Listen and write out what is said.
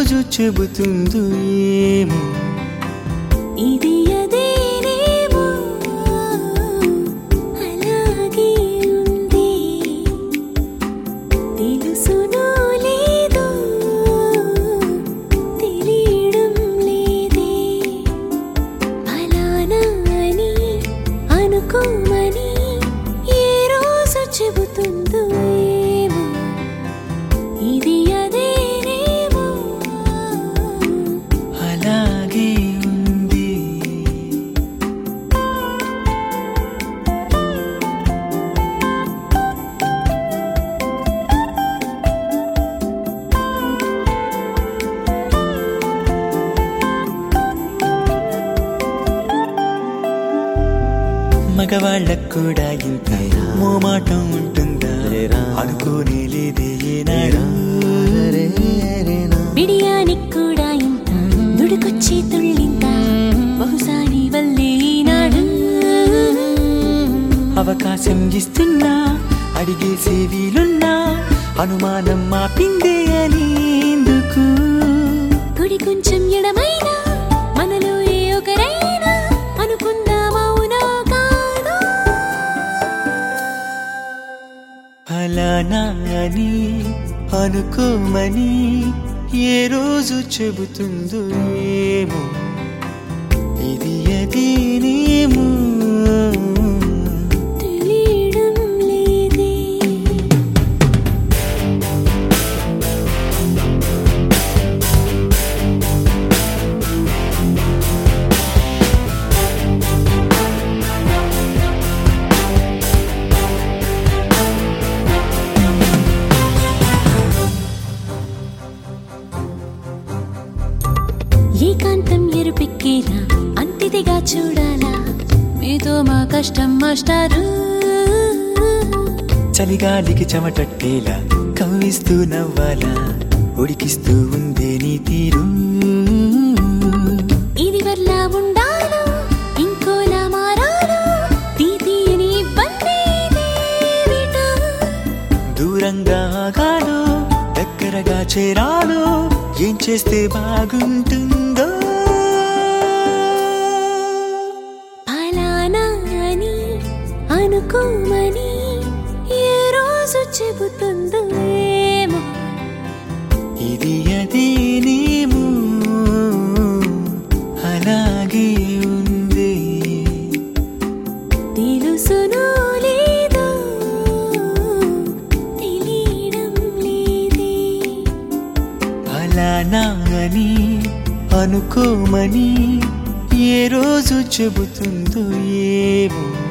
రోజు చెబుతుందో ఏమో ఇది అదేనేమో అలాగే ఉంది తెలుసునో లేదో తెలియడం లేదే ఫలానా అని అనుకోమని ఏ రోజు చెబుతుందో ఏమో ఇది అదేనేమో అలాగే ఉంది మగవాళ్ళకు కూడా ఇంత మోమాటం ఉంటుందా అనుకోనే లేదే ఏనాడు బిడియానికి కూడా ఇంత దుడుకొచ్చి తుళ్ళింత బహుశా నీ వల్లే ఈనాడు అవకాశం ఇస్తున్నా అడిగేసే వీలున్నా అనుమానం మాపిందే అని ఎందుకు గుడి కొంచెం ఎడమైనా మనలో ఏ ఒకరైనా అనుకుందామవునో కాదో ఫలానా అని అనుకోమని ఏ రోజు చెబుతుందో ఏమో ఇది అదేనేమో తెలియడం లేదే ఏకాంతం ఎరుపెక్కేలా అంతిదిగా చూడాలా మీతో మా కష్టం మాస్టారు చలిగాలికి చెమటట్టేలా కవ్విస్తూ నవ్వాలా ఉడికిస్తూ ఉందే నీ తీరు ఇది వర్లా ఉండాలో ఇంకోలా మారాలో తీతీయని ఇబ్బంది ఇదేమిటో? దూరంగా ఆగాలో దగ్గరగా చేరాలో ఏం చేస్తే బాగుంటుందో ఫలానా అని అనుకోమని ఏ రోజు చెబుతుందో ఏమో ఇది అదేనేమో అలాగే ఉంది తెలుసునో లేదో తెలియడం లేదే ఫలానా అని అనుకోమని ఏ రోజు చెబుతుందో ఏమో